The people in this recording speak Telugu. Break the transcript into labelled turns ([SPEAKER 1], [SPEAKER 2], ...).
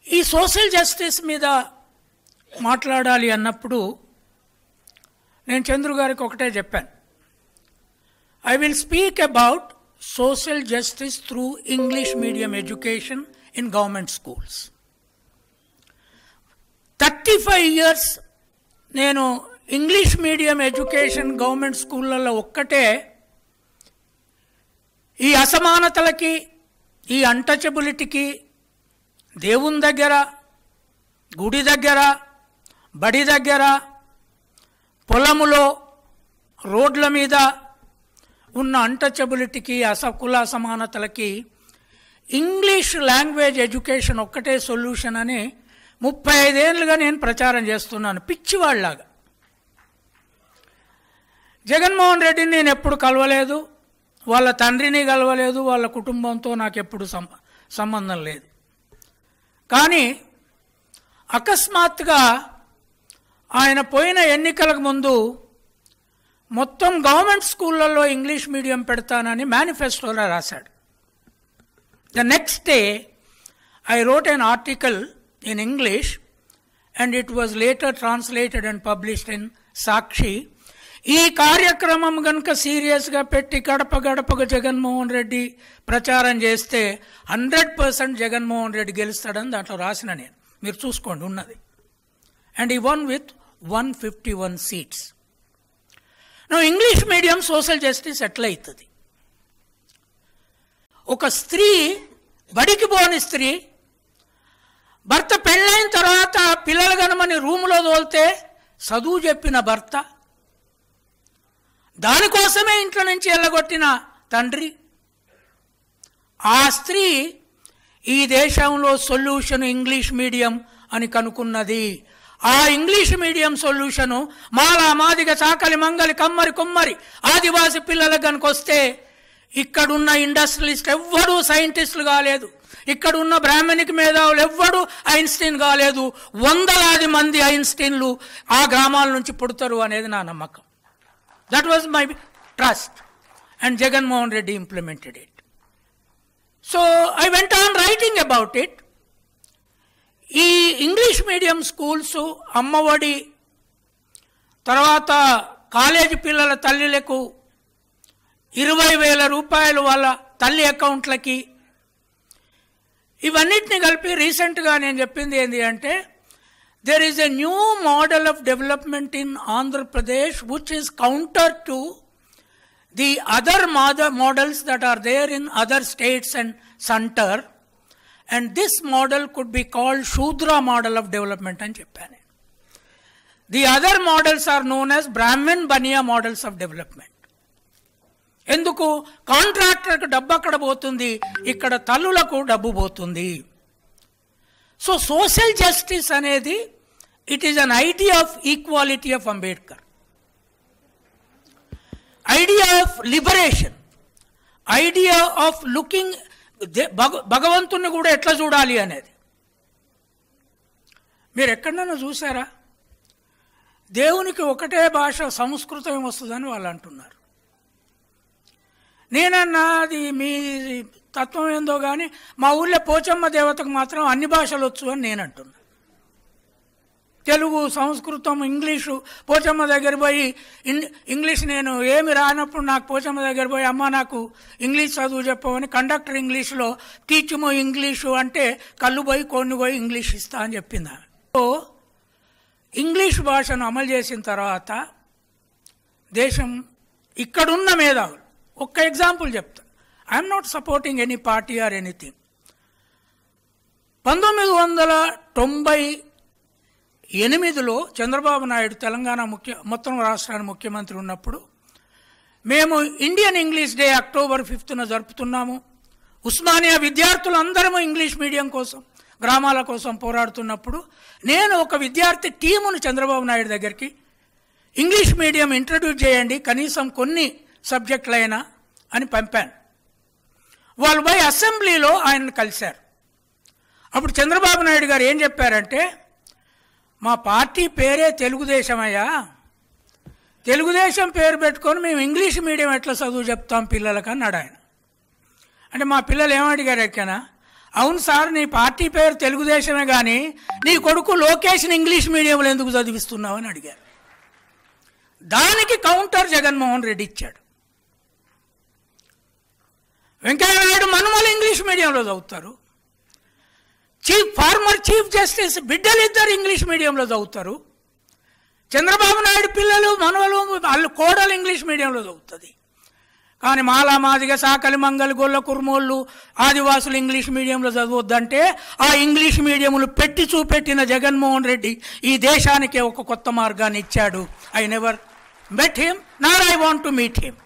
[SPEAKER 1] ఈ సోషల్ జస్టిస్ మీద మాట్లాడాలి అన్నప్పుడు నేను చంద్రు గారికి ఒకటే చెప్పాను I will speak about social justice through English medium education in government schools thirty five years నేను ఇంగ్లీష్ మీడియం ఎడ్యుకేషన్ గవర్నమెంట్ స్కూళ్ళల్లో ఒక్కటే ఈ అసమానతలకి ఈ అంటచబిలిటీకి దేవుని దగ్గర గుడి దగ్గర బడి దగ్గర పొలములో రోడ్ల మీద ఉన్న అంటచబిలిటీకి అసకుల అసమానతలకి ఇంగ్లీష్ లాంగ్వేజ్ ఎడ్యుకేషన్ ఒక్కటే సొల్యూషన్ అని ముప్పై ఐదేళ్ళుగా నేను ప్రచారం చేస్తున్నాను పిచ్చివాళ్ళలాగా జగన్మోహన్ రెడ్డిని నేను ఎప్పుడు కలవలేదు వాళ్ళ తండ్రిని కలవలేదు వాళ్ళ కుటుంబంతో నాకు ఎప్పుడు సం సంబంధం లేదు కానీ అకస్మాత్తుగా ఆయన పోయిన ఎన్నికలకు ముందు మొత్తం గవర్నమెంట్ స్కూళ్ళల్లో ఇంగ్లీష్ మీడియం పెడతానని మేనిఫెస్టోలో రాశాడు the next day I wrote an article in English and it was later translated and published in Sakshi ఈ కార్యక్రమం కనుక సీరియస్గా పెట్టి గడప గడపకు జగన్మోహన్ రెడ్డి ప్రచారం చేస్తే హండ్రెడ్ పర్సెంట్ జగన్మోహన్ రెడ్డి గెలుస్తాడని దాంట్లో రాసిన నేను మీరు చూసుకోండి ఉన్నది అండ్ ఈ one with one fifty one seats నువ్వు ఇంగ్లీష్ మీడియం సోషల్ జస్టిస్ ఎట్లా అవుతుంది ఒక స్త్రీ బడికి పోని స్త్రీ భర్త పెళ్ళైన తర్వాత పిల్లలు కనమని రూములో తోలితే చదువు చెప్పిన భర్త దానికోసమే ఇంట్లో నుంచి వెళ్ళగొట్టిన తండ్రి ఆ స్త్రీ ఈ దేశంలో సొల్యూషన్ ఇంగ్లీష్ మీడియం అని కనుక్కున్నది ఆ ఇంగ్లీష్ మీడియం సొల్యూషను మాలా మాదిగ చాకలి మంగలి కమ్మరి కుమ్మరి ఆదివాసి పిల్లలకు కనుక వస్తే ఇక్కడున్న ఇండస్ట్రియలిస్ట్ ఎవ్వడూ సైంటిస్టులు కాలేదు ఇక్కడున్న బ్రాహ్మణిక్ మేధావులు ఎవ్వడూ ఐన్స్టీన్ కాలేదు వందలాది మంది ఐన్స్టీన్లు ఆ గ్రామాల నుంచి పుడతారు అనేది నా నమ్మకం that was my trust and Jaganmohan Reddy implemented it so I went on writing about it ఈ ఇంగ్లీష్ మీడియం స్కూల్స్ అమ్మఒడి తర్వాత కాలేజీ పిల్లల తల్లులకు ఇరవై వేల రూపాయలు వాళ్ళ తల్లి అకౌంట్లకి ఇవన్నిటిని కలిపి రీసెంట్గా నేను చెప్పింది ఏంటి అంటే there is a new model of development in Andhra Pradesh which is counter to the other models that are there in other states and centre and this model could be called Shudra model of development అని చెప్పాను the other models are known as Brahmin Bania models of development ఎందుకు కాంట్రాక్టర్కి డబ్బు అక్కడ పోతుంది ఇక్కడ తల్లులకు డబ్బు పోతుంది సో సోషల్ జస్టిస్ అనేది it is an idea of equality of Ambedkar idea of liberation idea of looking భగవంతుని కూడా ఎట్లా చూడాలి అనేది మీరు ఎక్కడైనా చూసారా దేవునికి ఒకటే భాష సంస్కృతం వస్తుందని వాళ్ళు అంటున్నారు నేనన్నా అది మీ తత్వం ఏందో కానీ మా ఊళ్ళో పోచమ్మ దేవతకు మాత్రం అన్ని భాషలు వచ్చు అని నేను అంటున్నా తెలుగు సంస్కృతం ఇంగ్లీషు పోచమ్మ దగ్గర పోయి ఇంగ్లీష్ నేను ఏమి రానప్పుడు నాకు పోచమ్మ దగ్గర పోయి అమ్మ నాకు ఇంగ్లీష్ చదువు చెప్పమని కండక్టర్ ఇంగ్లీష్లో టీచుమో ఇంగ్లీషు అంటే కళ్ళు పోయి కొన్ని పోయి ఇంగ్లీష్ ఇస్తా అని చెప్పింది ఆమె సో ఇంగ్లీష్ భాషను అమలు చేసిన తర్వాత దేశం ఇక్కడున్న మేధావులు ఒక్క ఎగ్జాంపుల్ చెప్తా I'm not supporting any party or anything పంతొమ్మిది వందల తొంభై ఎనిమిదిలో చంద్రబాబు నాయుడు తెలంగాణ ముఖ్య మొత్తం రాష్ట్రానికి ముఖ్యమంత్రి ఉన్నప్పుడు మేము ఇండియన్ ఇంగ్లీష్ డే అక్టోబర్ ఫిఫ్త్న జరుపుతున్నాము ఉస్మానియా విద్యార్థులు అందరము ఇంగ్లీష్ మీడియం కోసం గ్రామాల కోసం పోరాడుతున్నప్పుడు నేను ఒక విద్యార్థి టీమును చంద్రబాబు నాయుడు దగ్గరికి ఇంగ్లీష్ మీడియం ఇంట్రడ్యూస్ చేయండి కనీసం కొన్ని సబ్జెక్టులైనా అని పంపాను వాళ్ళు పోయి అసెంబ్లీలో ఆయన్ని కలిశారు అప్పుడు చంద్రబాబు నాయుడు గారు ఏం చెప్పారంటే మా పార్టీ పేరే తెలుగుదేశం అయ్యా తెలుగుదేశం పేరు పెట్టుకొని మేము ఇంగ్లీష్ మీడియం ఎట్లా చదువు చెప్తాం పిల్లలకు అన్నాడు ఆయన అంటే మా పిల్లలు ఏమడిగారు ఎక్కనా అవును సార్ నీ పార్టీ పేరు తెలుగుదేశమే కానీ నీ కొడుకు లోకేష్ని ఇంగ్లీష్ మీడియంలో ఎందుకు చదివిస్తున్నావు అని అడిగారు దానికి కౌంటర్ జగన్మోహన్ రెడ్డి ఇచ్చాడు వెంకయ్య నాయుడు మనుమలు ఇంగ్లీష్ మీడియంలో చదువుతారు చీఫ్ ఫార్మర్ చీఫ్ జస్టిస్ బిడ్డలు ఇద్దరు ఇంగ్లీష్ మీడియంలో చదువుతారు చంద్రబాబు నాయుడు పిల్లలు మనవలు వాళ్ళు కోడలు ఇంగ్లీష్ మీడియంలో చదువుతుంది కానీ మాలా మాదిగ సాకలి మంగలి గొల్ల కుర్మోళ్ళు ఆదివాసులు ఇంగ్లీష్ మీడియంలో చదవద్దంటే ఆ ఇంగ్లీష్ మీడియంలు పెట్టి చూపెట్టిన జగన్మోహన్ రెడ్డి ఈ దేశానికే ఒక కొత్త మార్గాన్ని ఇచ్చాడు I never met him nor I want to meet him